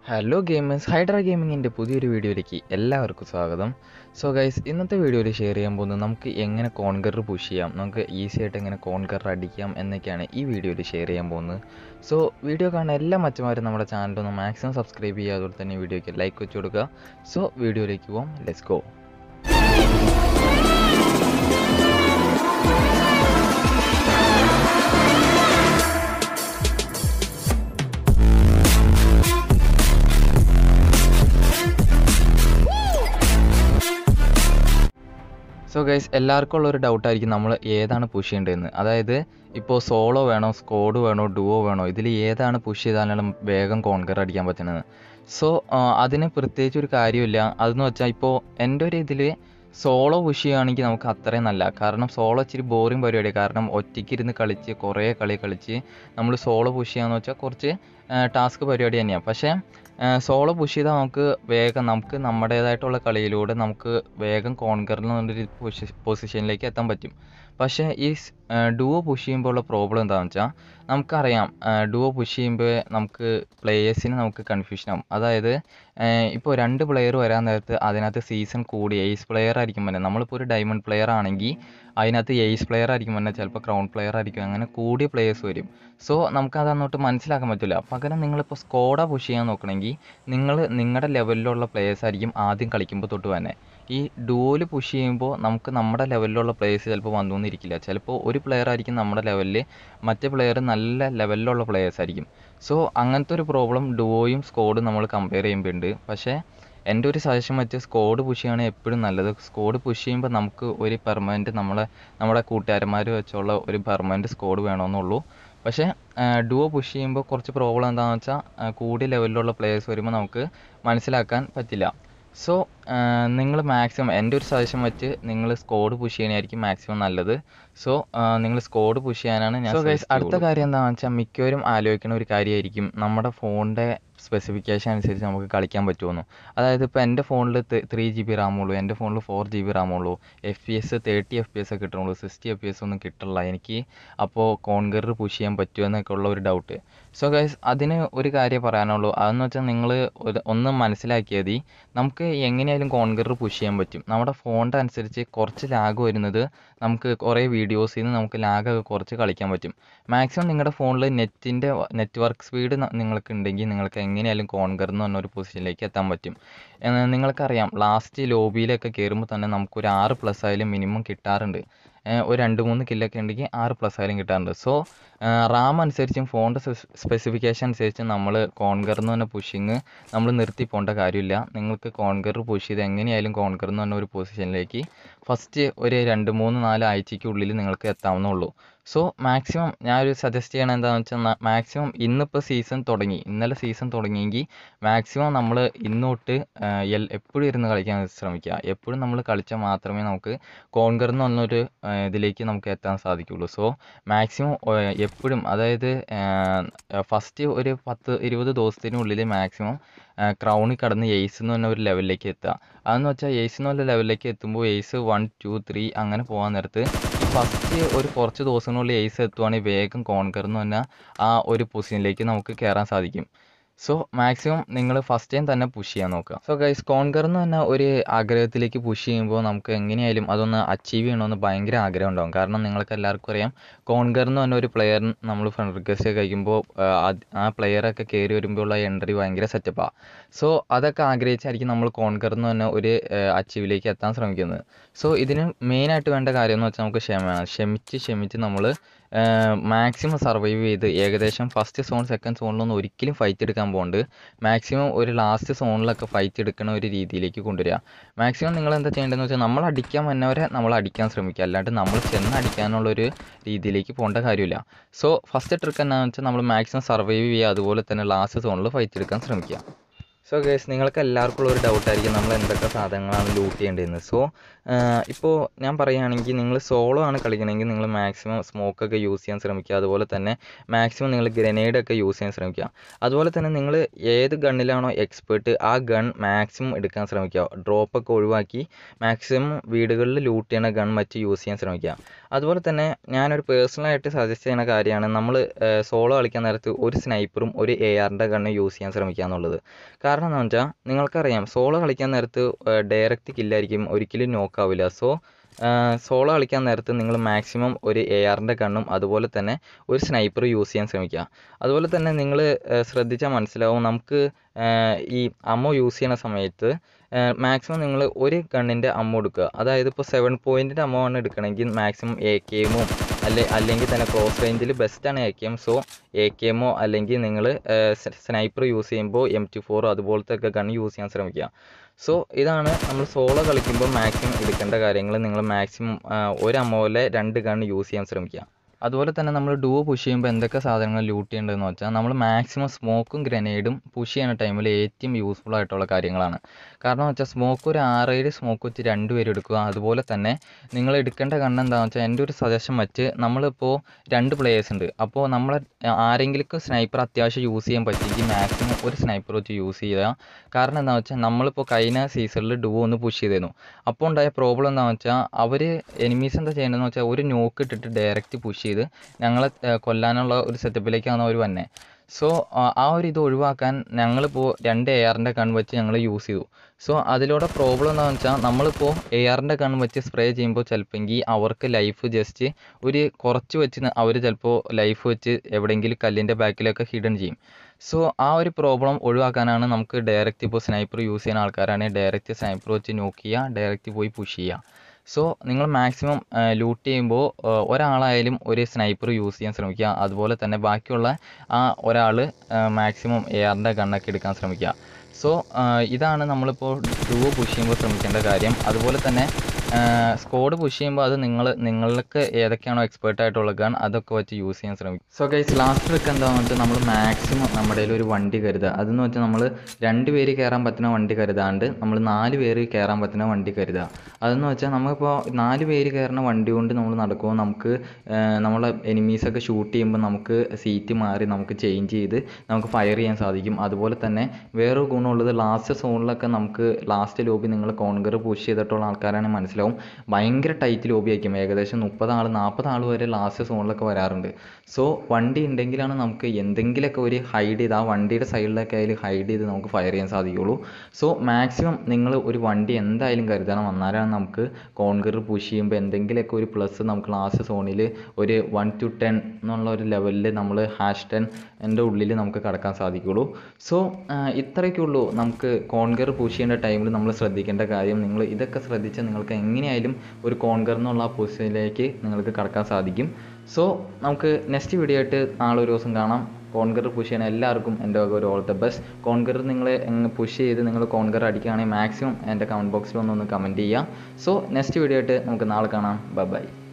hello gamers hydra ഗെയിമിങ്ങിൻ്റെ പുതിയൊരു വീഡിയോയിലേക്ക് എല്ലാവർക്കും സ്വാഗതം സോ ഗൈസ് ഇന്നത്തെ വീഡിയോയിൽ ഷെയർ ചെയ്യാൻ പോകുന്നത് നമുക്ക് എങ്ങനെ കോൺകർ പുഷ് ചെയ്യാം നമുക്ക് ഈസി ആയിട്ട് എങ്ങനെ കോൺകർ അടിക്കാം എന്നൊക്കെയാണ് ഈ വീഡിയോയിൽ ഷെയർ ചെയ്യാൻ പോകുന്നത് സോ വീഡിയോ കാണുന്ന എല്ലാ മച്ചന്മാരും നമ്മുടെ ചാനലൊന്ന് മാക്സിമം സബ്സ്ക്രൈബ് ചെയ്യുക അതുപോലെ തന്നെ വീഡിയോയ്ക്ക് ലൈക്ക് വെച്ച് കൊടുക്കുക സോ വീഡിയോയിലേക്ക് പോകാം ലെറ്റ്സ് ഗോ സോ ഗൈസ് എല്ലാവർക്കും ഉള്ള ഒരു ഡൗട്ടായിരിക്കും നമ്മൾ ഏതാണ് പുഷ് ചെയ്യേണ്ടതെന്ന് അതായത് ഇപ്പോൾ സോളോ വേണോ സ്കോഡ് വേണോ ഡുവോ വേണോ ഇതിൽ ഏതാണ് പുഷ് ചെയ്താലാണ് വേഗം കോൺകർ അടിക്കാൻ പറ്റുന്നത് സോ അതിന് പ്രത്യേകിച്ച് ഒരു കാര്യമില്ല അതെന്ന് വെച്ചാൽ ഇപ്പോൾ എൻ്റെ ഒരു ഇതിൽ സോളോ പുഷ് ചെയ്യുകയാണെങ്കിൽ നമുക്ക് അത്രയും നല്ല കാരണം സോളോ ഇച്ചിരി ബോറിങ് പരിപാടിയാണ് കാരണം ഒറ്റയ്ക്ക് ഇരുന്ന് കളിച്ച് കുറേ കളി കളിച്ച് നമ്മൾ സോളോ പുഷ് ചെയ്യാന്ന് വെച്ചാൽ കുറച്ച് ടാസ്ക് പരിപാടി തന്നെയാണ് പക്ഷേ സോളോ പുഷ് ചെയ്താൽ നമുക്ക് വേഗം നമുക്ക് നമ്മുടേതായിട്ടുള്ള കളിയിലൂടെ നമുക്ക് വേഗം കോൺകറിൽ നിന്നൊരു പൊസി പൊസിഷനിലേക്ക് എത്താൻ പറ്റും പക്ഷേ ഈ ഡുവോ പുഷ് ചെയ്യുമ്പോൾ ഉള്ള പ്രോബ്ലം എന്താണെന്ന് വെച്ചാൽ നമുക്കറിയാം ഡുവോ പുഷ് ചെയ്യുമ്പോൾ നമുക്ക് പ്ലേയേഴ്സിന് നമുക്ക് കൺഫ്യൂഷൻ ആവും അതായത് ഇപ്പോൾ രണ്ട് പ്ലെയർ വരാൻ നേരത്ത് അതിനകത്ത് സീസൺ കൂടി എയ്സ് പ്ലെയർ ആയിരിക്കും തന്നെ നമ്മളിപ്പോൾ ഒരു ഡയമണ്ട് പ്ലെയർ ആണെങ്കിൽ അതിനകത്ത് എയ്സ് പ്ലെയർ ആയിരിക്കും തന്നെ ചിലപ്പോൾ ക്രൗൺ പ്ലെയർ ആയിരിക്കും അങ്ങനെ കൂടിയ പ്ലേയേഴ്സ് വരും സോ നമുക്കത് അങ്ങോട്ട് മനസ്സിലാക്കാൻ പറ്റില്ല പകരം നിങ്ങളിപ്പോൾ സ്കോഡ പുഷ് ചെയ്യാൻ നോക്കണമെങ്കിൽ നിങ്ങൾ നിങ്ങളുടെ ലെവലിലുള്ള പ്ലേയേഴ്സ് ആയിരിക്കും ആദ്യം കളിക്കുമ്പോൾ തൊട്ട് തന്നെ ഈ ഡുവോയിൽ പുഷ് ചെയ്യുമ്പോൾ നമുക്ക് നമ്മുടെ ലെവലിലുള്ള പ്ലേയേഴ്സ് ചിലപ്പോൾ വന്നുകൊണ്ടിരിക്കില്ല ചിലപ്പോൾ ഒരു പ്ലെയർ ആയിരിക്കും നമ്മുടെ ലെവലിൽ മറ്റേ പ്ലെയർ നല്ല ലെവലിലുള്ള പ്ലേയേഴ്സ് ആയിരിക്കും സോ അങ്ങനത്തെ ഒരു പ്രോബ്ലം ഡുവോയും സ്കോഡും നമ്മൾ കമ്പയർ ചെയ്യുമ്പോൾ ഉണ്ട് പക്ഷേ എൻ്റെ ഒരു സജഷൻ വെച്ച് സ്കോഡ് പുഷ് ചെയ്യുകയാണ് എപ്പോഴും നല്ലത് സ്കോഡ് പുഷ് ചെയ്യുമ്പോൾ നമുക്ക് ഒരു പെർമനൻറ്റ് നമ്മളെ നമ്മുടെ കൂട്ടുകാരന്മാർ വെച്ചുള്ള ഒരു പെർമനൻറ്റ് സ്കോഡ് വേണമെന്നുള്ളൂ പക്ഷേ ഡുവോ പുഷ് ചെയ്യുമ്പോൾ കുറച്ച് പ്രോബ്ലം എന്താണെന്ന് വെച്ചാൽ കൂടിയ ലെവലിലുള്ള പ്ലേയേഴ്സ് വരുമ്പോൾ നമുക്ക് മനസ്സിലാക്കാൻ പറ്റില്ല സോ നിങ്ങൾ മാക്സിമം എൻ്റെ ഒരു സജഷൻ വെച്ച് നിങ്ങൾ സ്കോഡ് പുഷ് ചെയ്യണമായിരിക്കും മാക്സിമം നല്ലത് സോ നിങ്ങൾ സ്കോഡ് പുഷ് ചെയ്യാനാണ് ഞാൻ ഗൈസ് അടുത്ത കാര്യം എന്താണെന്ന് വെച്ചാൽ മിക്കവരും ആലോചിക്കുന്ന ഒരു കാര്യമായിരിക്കും നമ്മുടെ ഫോണിൻ്റെ സ്പെസിഫിക്കേഷൻ അനുസരിച്ച് നമുക്ക് കളിക്കാൻ പറ്റുമെന്ന് അതായത് ഇപ്പോൾ എൻ്റെ ഫോണിൽ ത്രീ ജി ബി റാമുള്ളൂ എൻ്റെ ഫോണിൽ ഫോർ ജി ബി റാമുള്ളൂ F P S thirty F P S കിട്ടണുള്ളൂ സിക്സ്റ്റി എഫ് പി എസ് ഒന്നും കിട്ടില്ല എനിക്ക് അപ്പോൾ കോൺഗർ പുഷ് ചെയ്യാൻ പറ്റുമോ എന്നൊക്കെ ഉള്ള ഒരു ഡൗട്ട് സോ ഗൈസ് അതിന് ഒരു കാര്യം പറയാനുള്ളൂ അതെന്ന് വെച്ചാൽ നിങ്ങൾ ഒന്ന് മനസ്സിലാക്കിയാൽ മതി നമുക്ക് എങ്ങനെയായാലും കോൺഗർ പുഷ് ചെയ്യാൻ പറ്റും നമ്മുടെ ഫോണിൻ്റെ അനുസരിച്ച് കുറച്ച് ലാഗ് വരുന്നത് നമുക്ക് കുറേ വീഡിയോസിൽ നിന്ന് നമുക്ക് ലാഗൊക്കെ കുറച്ച് കളിക്കാൻ പറ്റും മാക്സിമം നിങ്ങളുടെ ഫോണിൽ നെറ്റിൻ്റെ നെറ്റ്വർക്ക് സ്പീഡ് നിങ്ങൾക്ക് ഉണ്ടെങ്കിൽ നിങ്ങൾക്ക് എങ്ങനെയായാലും കോൺഗർ എന്ന് പറഞ്ഞ ഒരു പൊസിഷനിലേക്ക് എത്താൻ പറ്റും നിങ്ങൾക്കറിയാം ലാസ്റ്റ് ലോബിയിലൊക്കെ കയറുമ്പോൾ തന്നെ നമുക്കൊരു ആറ് പ്ലസ് ആയാലും മിനിമം കിട്ടാറുണ്ട് ഒരു രണ്ട് മൂന്ന് കില്ലൊക്കെ ഉണ്ടെങ്കിൽ ആറ് പ്ലസ് ആയാലും കിട്ടാറുണ്ട് സോ റാം അനുസരിച്ചും ഫോണിൻ്റെ സ്പെസിഫിക്കേഷൻ അനുസരിച്ച് നമ്മൾ കോൺഗർ എന്ന് പറഞ്ഞ പുഷിങ് നമ്മൾ നിർത്തി പോകേണ്ട കാര്യമില്ല നിങ്ങൾക്ക് കോൺഗർ പുഷ് ചെയ്ത് എങ്ങനെയായാലും കോൺഗർ എന്ന് പറഞ്ഞ ഒരു പൊസിഷനിലേക്ക് ഫസ്റ്റ് ഒരു രണ്ട് മൂന്ന് നാല് ആഴ്ചയ്ക്കുള്ളിൽ നിങ്ങൾക്ക് എത്താവുന്നുള്ളൂ സോ മാക്സിമം ഞാനൊരു സജസ്റ്റ് ചെയ്യണത് എന്താണെന്ന് വെച്ചാൽ മാക്സിമം ഇന്നിപ്പോൾ സീസൺ തുടങ്ങി ഇന്നലെ സീസൺ തുടങ്ങിയെങ്കിൽ മാക്സിമം നമ്മൾ ഇന്ന് തൊട്ട് എപ്പോഴും ഇരുന്ന് കളിക്കാൻ ശ്രമിക്കുക എപ്പോഴും നമ്മൾ കളിച്ചാൽ മാത്രമേ നമുക്ക് കോൺഗർ എന്ന് പറഞ്ഞൊരു ഇതിലേക്ക് നമുക്ക് എത്താൻ സാധിക്കുള്ളൂ സോ മാക്സിമം എപ്പോഴും അതായത് ഫസ്റ്റ് ഒരു പത്ത് ഇരുപത് ദിവസത്തിനുള്ളിൽ മാക്സിമം ക്രൗണിൽ കടന്ന് എയ്സ് എന്ന് പറഞ്ഞ ഒരു ലെവലിലേക്ക് എത്തുക അതെന്ന് വെച്ചാൽ എയ്സ് എന്ന് പറഞ്ഞ ലെവലിലേക്ക് എത്തുമ്പോൾ എയ്സ് വൺ ടു ത്രീ അങ്ങനെ പോകാൻ നേരത്ത് ഫസ്റ്റ് ഒരു കുറച്ച് ദിവസത്തിനുള്ളിൽ എയ്സ് എത്തുവാണെങ്കിൽ വേഗം കോൺകർ എന്ന് പറഞ്ഞാൽ ആ ഒരു പൊസിഷനിലേക്ക് നമുക്ക് കയറാൻ സാധിക്കും സോ മാക്സിമം നിങ്ങൾ ഫസ്റ്റ് ടൈം തന്നെ പുഷ് ചെയ്യാൻ നോക്കുക സോ ഗൈസ് കോൺകർ എന്ന് പറഞ്ഞാൽ ഒരു ആഗ്രഹത്തിലേക്ക് പുഷ് ചെയ്യുമ്പോൾ നമുക്ക് എങ്ങനെയായാലും അതൊന്ന് അച്ചീവ് ചെയ്യണമെന്ന് ഭയങ്കര ആഗ്രഹം ഉണ്ടാകും കാരണം നിങ്ങൾക്ക് എല്ലാവർക്കും അറിയാം കോൺകർ എന്ന് പറഞ്ഞ ഒരു പ്ലെയർ നമ്മൾ ഫ്രണ്ട് റിക്വസ്റ്റ് കഴിക്കുമ്പോൾ ആ പ്ലെയറൊക്കെ കയറി വരുമ്പോൾ ഉള്ള എൻട്രി ഭയങ്കര സെറ്റപ്പാണ് സോ അതൊക്കെ ആഗ്രഹിച്ചായിരിക്കും നമ്മൾ കോൺകർ എന്ന് പറഞ്ഞ ഒരു അച്ചീവിലേക്ക് എത്താൻ ശ്രമിക്കുന്നത് സോ ഇതിന് മെയിനായിട്ട് വേണ്ട കാര്യം എന്ന് വെച്ചാൽ നമുക്ക് ക്ഷമയാണ് ക്ഷമിച്ച് ക്ഷമിച്ച് നമ്മൾ മാക്സിമം സർവൈവ് ചെയ്ത് ഏകദേശം ഫസ്റ്റ് സോൺ സെക്കൻഡ് സോണിലൊന്നും ഒരിക്കലും ഫൈറ്റ് എടുക്കാൻ പോകണ്ട് മാക്സിമം ഒരു ലാസ്റ്റ് സോണിലൊക്കെ ഫൈറ്റ് എടുക്കുന്ന ഒരു രീതിയിലേക്ക് കൊണ്ടുവരിക മാക്സിമം നിങ്ങൾ എന്താ ചെയ്യേണ്ടതെന്ന് വെച്ചാൽ നമ്മൾ അടിക്കാൻ വന്നവരെ നമ്മൾ അടിക്കാൻ ശ്രമിക്കുക അല്ലാണ്ട് നമ്മൾ ചെന്ന് അടിക്കാനുള്ളൊരു രീതിയിലേക്ക് പോകേണ്ട കാര്യമില്ല സോ ഫസ്റ്റ് ട്രിക്ക് എന്താണെന്ന് വെച്ചാൽ നമ്മൾ മാക്സിമം സർവൈവ് ചെയ്യുക അതുപോലെ തന്നെ ലാസ്റ്റ് സോണിൽ ഫൈറ്റ് എടുക്കാൻ ശ്രമിക്കുക സോ ഗൈസ് നിങ്ങൾക്ക് എല്ലാവർക്കും ഉള്ള ഒരു ഡൗട്ടായിരിക്കും നമ്മൾ എന്തൊക്കെ സാധനങ്ങളാണ് ലൂട്ട് ചെയ്യേണ്ടതെന്ന് സോ ഇപ്പോൾ ഞാൻ പറയുകയാണെങ്കിൽ നിങ്ങൾ സോളോ ആണ് കളിക്കണമെങ്കിൽ നിങ്ങൾ മാക്സിമം സ്മോക്കൊക്കെ യൂസ് ചെയ്യാൻ ശ്രമിക്കുക അതുപോലെ തന്നെ മാക്സിമം നിങ്ങൾ ഗ്രനേഡ് ഒക്കെ യൂസ് ചെയ്യാൻ ശ്രമിക്കുക അതുപോലെ തന്നെ നിങ്ങൾ ഏത് ഗണ്ണിലാണോ എക്സ്പേർട്ട് ആ ഗൺ മാക്സിമം എടുക്കാൻ ശ്രമിക്കുക ഡ്രോപ്പൊക്കെ ഒഴിവാക്കി മാക്സിമം വീടുകളിൽ ലൂട്ട് ചെയ്യണ ഗൺ മറ്റ് യൂസ് ചെയ്യാൻ ശ്രമിക്കുക അതുപോലെ തന്നെ ഞാനൊരു പേഴ്സണലായിട്ട് സജസ്റ്റ് ചെയ്യുന്ന കാര്യമാണ് നമ്മൾ സോളോ കളിക്കാൻ നേരത്ത് ഒരു സ്നൈപ്പറും ഒരു എ ആറിൻ്റെ ഗണ്ണ് യൂസ് ചെയ്യാൻ ശ്രമിക്കുക എന്നുള്ളത് കാരണം എന്താണെന്ന് വെച്ചാൽ നിങ്ങൾക്കറിയാം സോളോ കളിക്കാൻ നേരത്ത് ഡയറക്റ്റ് കില്ലായിരിക്കും ഒരിക്കലും നോക്ക് ആവില്ല സോ സോളോ കളിക്കാൻ നേരത്ത് നിങ്ങൾ മാക്സിമം ഒരു എ ആറിൻ്റെ ഗണ്ണും അതുപോലെ തന്നെ ഒരു സ്നൈപ്പർ യൂസ് ചെയ്യാൻ ശ്രമിക്കുക അതുപോലെ തന്നെ നിങ്ങൾ ശ്രദ്ധിച്ചാൽ മനസ്സിലാവും നമുക്ക് ഈ അമ്മോ യൂസ് ചെയ്യുന്ന സമയത്ത് മാക്സിമം നിങ്ങൾ ഒരു ഗണ്ണിൻ്റെ അമ്മ എടുക്കുക അതായത് ഇപ്പോൾ സെവൻ പോയിൻറ്റിൻ്റെ അമ്മ ആണ് എടുക്കണമെങ്കിൽ മാക്സിമം എ കെ എമ്മോ അല്ലെ അല്ലെങ്കിൽ തന്നെ ക്രോസ് റേഞ്ചിൽ ബെസ്റ്റാണ് A K M so A K എമ്മോ അല്ലെങ്കിൽ നിങ്ങൾ സ്നൈപ്പർ യൂസ് ചെയ്യുമ്പോൾ എം ടി ഫോറോ അതുപോലത്തെ ഒക്കെ ഗൺ യൂസ് ചെയ്യാൻ ശ്രമിക്കുക സോ ഇതാണ് നമ്മൾ സോളോ കളിക്കുമ്പോൾ മാക്സിമം എടുക്കേണ്ട കാര്യങ്ങൾ നിങ്ങൾ മാക്സിമം ഒരു അമ്മോലെ രണ്ട് ഗൺ യൂസ് ചെയ്യാൻ ശ്രമിക്കുക അതുപോലെ തന്നെ നമ്മൾ ഡുവോ പുഷ് ചെയ്യുമ്പോൾ എന്തൊക്കെ സാധനങ്ങൾ ലൂട്ട് ചെയ്യേണ്ടതെന്ന് വെച്ചാൽ നമ്മൾ മാക്സിമം സ്മോക്കും ഗ്രനേഡും പുഷ് ചെയ്യുന്ന ടൈമിൽ ഏറ്റവും യൂസ്ഫുൾ ആയിട്ടുള്ള കാര്യങ്ങളാണ് കാരണം വെച്ചാൽ സ്മോക്ക് ഒരു ആറേഴ് സ്മോക്ക് വെച്ച് രണ്ട് പേര് എടുക്കുക അതുപോലെ തന്നെ നിങ്ങൾ എടുക്കേണ്ട കണ്ണ് എന്താണെന്ന് വെച്ചാൽ എൻ്റെ ഒരു സജഷൻ വെച്ച് നമ്മളിപ്പോൾ രണ്ട് പ്ലേയേഴ്സ് ഉണ്ട് അപ്പോൾ നമ്മൾ ആരെങ്കിലും സ്നൈപ്പർ അത്യാവശ്യം യൂസ് ചെയ്യാൻ പറ്റിയെങ്കിൽ മാക്സിമം ഒരു സ്നൈപ്പർ വെച്ച് യൂസ് ചെയ്യുക കാരണം എന്താണെന്ന് വെച്ചാൽ നമ്മളിപ്പോൾ കഴിഞ്ഞ സീസണിൽ ഡുവോ ഒന്ന് പുഷ് ചെയ്തിരുന്നു അപ്പോൾ ഉണ്ടായ പ്രോബ്ലം എന്താണെന്ന് വെച്ചാൽ അവർ എനിമീസ് എന്താ ചെയ്യേണ്ടതെന്ന് വെച്ചാൽ ഒരു നോക്ക് ഇട്ടിട്ട് ഡയറക്റ്റ് പുഷ് ചെയ്ത് ഞങ്ങളെ കൊല്ലാനുള്ള ഒരു സെറ്റപ്പിലേക്കാണ് അവർ വന്നത് സോ ആ ഒരു ഇത് ഒഴിവാക്കാൻ ഞങ്ങളിപ്പോൾ രണ്ട് എ ആറിൻ്റെ കൺ വെച്ച് ഞങ്ങൾ യൂസ് ചെയ്തു സോ അതിലൂടെ പ്രോബ്ലം എന്താണെന്ന് വെച്ചാൽ നമ്മളിപ്പോൾ എ ആറിൻ്റെ കൺ വെച്ച് സ്പ്രേ ചെയ്യുമ്പോൾ ചിലപ്പോൾ അവർക്ക് ലൈഫ് ജസ്റ്റ് ഒരു കുറച്ച് വെച്ച് അവർ ചിലപ്പോൾ ലൈഫ് വെച്ച് എവിടെയെങ്കിലും കല്ലിൻ്റെ ബാക്കിലൊക്കെ ഹിഡൻ ചെയ്യും സോ ആ ഒരു പ്രോബ്ലം ഒഴിവാക്കാനാണ് നമുക്ക് ഡയറക്റ്റ് ഇപ്പോൾ സ്നൈപ്പർ യൂസ് ചെയ്യുന്ന ആൾക്കാരാണെങ്കിൽ ഡയറക്റ്റ് സ്നൈപ്പർ വെച്ച് നോക്ക് ചെയ്യുക ഡയറക്റ്റ് പോയി പുഷ് ചെയ്യുക സോ നിങ്ങൾ മാക്സിമം ലൂട്ട് ചെയ്യുമ്പോൾ ഒരാളായാലും ഒരു സ്നൈപ്പർ യൂസ് ചെയ്യാൻ ശ്രമിക്കുക അതുപോലെ തന്നെ ബാക്കിയുള്ള ആ ഒരാൾ മാക്സിമം എ ആറിൻ്റെ ഗണ്ണൊക്കെ എടുക്കാൻ ശ്രമിക്കുക സോ ഇതാണ് നമ്മളിപ്പോൾ ഡുവോ പുഷ് ചെയ്യുമ്പോൾ ശ്രമിക്കേണ്ട കാര്യം അതുപോലെ തന്നെ സ്കോഡ് പുഷ് ചെയ്യുമ്പോൾ അത് നിങ്ങൾ നിങ്ങൾക്ക് ഏതൊക്കെയാണോ എക്സ്പേർട്ട് ആയിട്ടുള്ള ഗൺ അതൊക്കെ വെച്ച് യൂസ് ചെയ്യാൻ ശ്രമിക്കും സോ ഗൈസ് ലാസ്റ്റ് ട്രിക്ക് എന്താണെന്ന് വെച്ചാൽ നമ്മൾ മാക്സിമം നമ്മുടെ കയ്യിൽ ഒരു വണ്ടി കരുതുക അതെന്ന് വെച്ചാൽ നമ്മൾ രണ്ട് പേര് കയറാൻ പറ്റുന്ന വണ്ടി കരുതാണ്ട് നമ്മൾ നാല് പേര് കയറാൻ പറ്റുന്ന വണ്ടി കരുതുക അതെന്ന് വെച്ചാൽ നമുക്കിപ്പോൾ നാല് പേര് കയറുന്ന വണ്ടി കൊണ്ട് നമ്മൾ നടക്കുമ്പോൾ നമുക്ക് നമ്മളെ എനിമീസൊക്കെ ഷൂട്ട് ചെയ്യുമ്പോൾ നമുക്ക് സീറ്റ് മാറി നമുക്ക് ചേഞ്ച് ചെയ്ത് നമുക്ക് ഫയർ ചെയ്യാൻ സാധിക്കും അതുപോലെ തന്നെ വേറൊരു ഗുണമുള്ളത് ലാസ്റ്റ് സോണിലൊക്കെ നമുക്ക് ലാസ്റ്റ് ലോബി നിങ്ങൾ കോൺഗർ പുഷ് ചെയ്തിട്ടുള്ള ആൾക്കാരാണെങ്കിൽ മനസ്സിലാവും ഭയങ്കര ടൈറ്റ് ലോബി ആയിരിക്കും ഏകദേശം മുപ്പത് ആൾ നാൽപ്പത് ആൾ വരെ ലാസ്റ്റ് സോണിലൊക്കെ വരാറുണ്ട് സോ വണ്ടി ഉണ്ടെങ്കിലാണ് നമുക്ക് എന്തെങ്കിലുമൊക്കെ ഒരു ഹൈഡ് ചെയ്ത് ആ വണ്ടിയുടെ സൈഡിലൊക്കെ അതിൽ ഹൈഡ് ചെയ്ത് നമുക്ക് ഫയർ ചെയ്യാൻ സാധിക്കുകയുള്ളൂ സോ മാക്സിമം നിങ്ങൾ ഒരു വണ്ടി എന്തായാലും കരുതണം എന്നാലാണ് നമുക്ക് കോൺഗർ പുഷ് ചെയ്യുമ്പോൾ എന്തെങ്കിലുമൊക്കെ ഒരു പ്ലസ് നമുക്ക് ലാസ്റ്റ് സോണിൽ ഒരു വൺ ടു ടെൻ എന്നുള്ള ഒരു ലെവലിൽ നമ്മൾ ഹാഷ് ടെൻ എൻ്റെ ഉള്ളിൽ നമുക്ക് കടക്കാൻ സാധിക്കുകയുള്ളൂ സോ ഇത്രയൊക്കെ ഉള്ളൂ നമുക്ക് കോൺഗർ പുഷ് ചെയ്യേണ്ട ടൈമിൽ നമ്മൾ ശ്രദ്ധിക്കേണ്ട കാര്യം നിങ്ങൾ ഇതൊക്കെ ശ്രദ്ധിച്ചാൽ നിങ്ങൾക്ക് എങ്ങനെയായാലും ഒരു കോൺഗർ എന്നുള്ള പൊസിഷനിലേക്ക് നിങ്ങൾക്ക് കടക്കാൻ സാധിക്കും സോ നമുക്ക് നെക്സ്റ്റ് വീഡിയോ ആയിട്ട് നാളെ ഒരു ദിവസം കാണാം കോൺഗർ പുഷ് ചെയ്യണ എല്ലാവർക്കും എൻ്റെ വക ഒരു ഓൾ ദ ബെസ്റ്റ് കോൺഗർ നിങ്ങൾ പുഷ് ചെയ്ത് നിങ്ങൾ കോൺഗർ അടിക്കുകയാണെങ്കിൽ മാക്സിമം എൻ്റെ കമൻറ്റ് ബോക്സിൽ ഒന്ന് ഒന്ന് കമൻറ്റ് ചെയ്യുക സോ നെക്സ്റ്റ് വീഡിയോ ആയിട്ട് നമുക്ക് നാളെ കാണാം ബൈ ബൈ